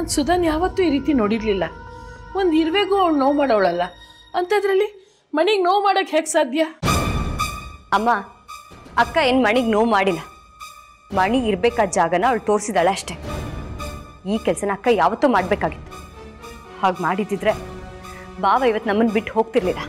ನಾನು ಸುಧಾನ್ ಯಾವತ್ತೂ ಈ ರೀತಿ ನೋಡಿರಲಿಲ್ಲ ಒಂದು ಇರುವೆಗೂ ಅವಳು ನೋವು ಮಾಡೋಳಲ್ಲ ಅಂಥದ್ರಲ್ಲಿ ಮಣಿಗೆ ನೋವು ಮಾಡೋಕ್ಕೆ ಹೇಗೆ ಸಾಧ್ಯ ಅಮ್ಮ ಅಕ್ಕ ಏನು ಮಣಿಗೆ ನೋವು ಮಾಡಿಲ್ಲ ಮಣಿ ಇರ್ಬೇಕಾದ ಜಾಗನ ಅವಳು ತೋರಿಸಿದಾಳೆ ಅಷ್ಟೇ ಈ ಕೆಲಸನ ಅಕ್ಕ ಯಾವತ್ತೂ ಮಾಡಬೇಕಾಗಿತ್ತು ಹಾಗೆ ಮಾಡಿದ್ದಿದ್ರೆ ಬಾವ ಇವತ್ತು ನಮ್ಮನ್ನು ಬಿಟ್ಟು ಹೋಗ್ತಿರ್ಲಿಲ್ಲ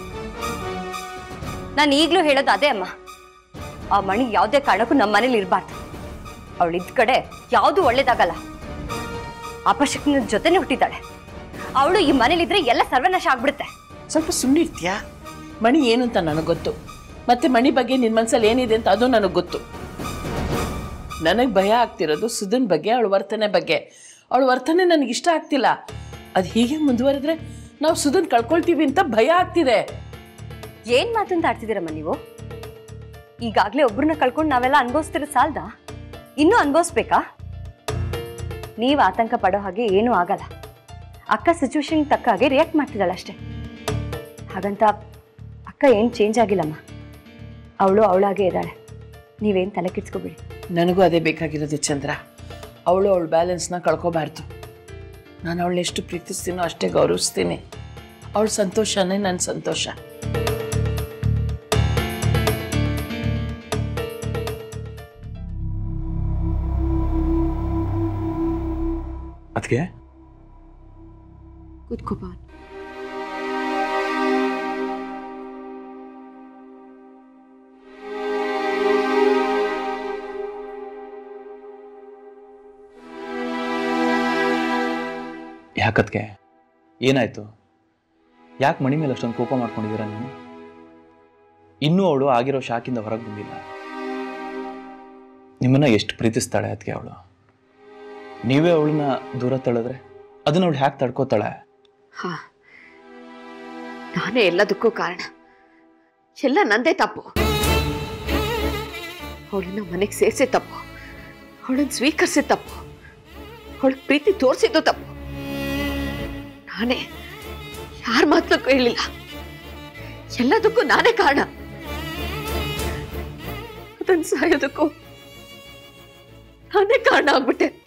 ನಾನು ಈಗಲೂ ಹೇಳೋದು ಅದೇ ಅಮ್ಮ ಆ ಮಣಿ ಯಾವುದೇ ಕಾರಣಕ್ಕೂ ನಮ್ಮ ಮನೇಲಿ ಇರಬಾರ್ದು ಅವಳು ಇದ್ದ ಕಡೆ ಯಾವುದು ಒಳ್ಳೇದಾಗಲ್ಲ ಅಪಶಕ್ತಿನ ಜೊತೆನೆ ಹುಟ್ಟಿದ್ದಾಳೆ ಅವಳು ಈ ಮನೇಲಿದ್ರೆ ಎಲ್ಲ ಸರ್ವನಾಶ ಆಗ್ಬಿಡುತ್ತೆ ಸ್ವಲ್ಪ ಸುಮ್ಮನಿರ್ತೀಯಾ ಮಣಿ ಏನು ಅಂತ ನನಗೆ ಗೊತ್ತು ಮತ್ತೆ ಮಣಿ ಬಗ್ಗೆ ನಿನ್ನ ಮನಸ್ಸಲ್ಲಿ ಏನಿದೆ ಅಂತ ಅದು ನನಗೆ ಗೊತ್ತು ನನಗೆ ಭಯ ಆಗ್ತಿರೋದು ಸುಧನ್ ಬಗ್ಗೆ ಅವಳ ವರ್ತನೆ ಬಗ್ಗೆ ಅವಳ ವರ್ತನೆ ನನಗೆ ಇಷ್ಟ ಆಗ್ತಿಲ್ಲ ಅದು ಹೀಗೆ ಮುಂದುವರೆದ್ರೆ ನಾವು ಸುಧನ್ ಕಳ್ಕೊಳ್ತೀವಿ ಅಂತ ಭಯ ಆಗ್ತಿದೆ ಏನ್ ಮಾತಂತ ಆಡ್ತಿದ್ದೀರಮ್ಮ ನೀವು ಈಗಾಗ್ಲೇ ಒಬ್ರನ್ನ ಕಳ್ಕೊಂಡು ನಾವೆಲ್ಲ ಅನುಭವಿಸ್ತಿರೋ ಸಾಲ್ದ ಇನ್ನೂ ಅನುಭವಿಸ್ಬೇಕಾ ನೀವು ಆತಂಕ ಪಡೋ ಹಾಗೆ ಏನೂ ಆಗಲ್ಲ ಅಕ್ಕ ಸಿಚುವೇಶನ್ ತಕ್ಕ ಹಾಗೆ ರಿಯಾಕ್ಟ್ ಮಾಡ್ತಿದ್ದಾಳೆ ಅಷ್ಟೇ ಹಾಗಂತ ಅಕ್ಕ ಏನು ಚೇಂಜ್ ಆಗಿಲ್ಲಮ್ಮ ಅವಳು ಅವಳಾಗೆ ಇದ್ದಾಳೆ ನೀವೇನು ತಲೆ ಕೆಡ್ಸ್ಕೊಬೇಡಿ ನನಗೂ ಅದೇ ಬೇಕಾಗಿರೋದು ಚಂದ್ರ ಅವಳು ಅವಳ ಬ್ಯಾಲೆನ್ಸ್ನ ಕಳ್ಕೊಬಾರ್ದು ನಾನು ಅವಳನ್ನ ಎಷ್ಟು ಪ್ರೀತಿಸ್ತೀನೋ ಅಷ್ಟೇ ಗೌರವಿಸ್ತೀನಿ ಅವಳ ಸಂತೋಷನೇ ನನ್ನ ಸಂತೋಷ ಅದಕ್ಕೆ ಕೂತ್ಕೋ ಪವನ್ ಯಾಕದ್ಕೆ ಏನಾಯ್ತು ಯಾಕೆ ಮಣಿ ಮೇಲೆ ಅಷ್ಟೊಂದು ಕೋಪ ಮಾಡ್ಕೊಂಡಿದ್ದೀರಾ ನೀವು ಇನ್ನೂ ಅವಳು ಆಗಿರೋ ಶಾಕಿಂದ ಹೊರಗೆ ಬಂದಿಲ್ಲ ನಿಮ್ಮನ್ನ ಎಷ್ಟು ಪ್ರೀತಿಸ್ತಾಳೆ ಅದಕ್ಕೆ ಅವಳು ನೀವೇ ಅವಳನ್ನ ದೂರ ತಳ್ಳಿದ್ರೆ ಅದನ್ನ ಅವಳು ಹ್ಯಾಕ್ ತಡ್ಕೋತಾಳೆ ಹಾ ನಾನೇ ಎಲ್ಲದಕ್ಕೂ ಕಾರಣ ಎಲ್ಲ ನಂದೇ ತಪ್ಪು ಅವಳನ್ನ ಮನೆಗೆ ಸೇರಿಸೇ ತಪ್ಪು ಅವಳನ್ನ ಸ್ವೀಕರಿಸಿದ ತಪ್ಪು ಅವಳ ಪ್ರೀತಿ ತೋರಿಸಿದ್ದು ತಪ್ಪು ನಾನೇ ಯಾರ ಮಾತನ್ನು ಕೇಳಲಿಲ್ಲ ಎಲ್ಲದಕ್ಕೂ ನಾನೇ ಕಾರಣ ಅದನ್ನ ಸಾಯೋದಕ್ಕೂ ನಾನೇ ಕಾರಣ ಆಗ್ಬಿಟ್ಟೆ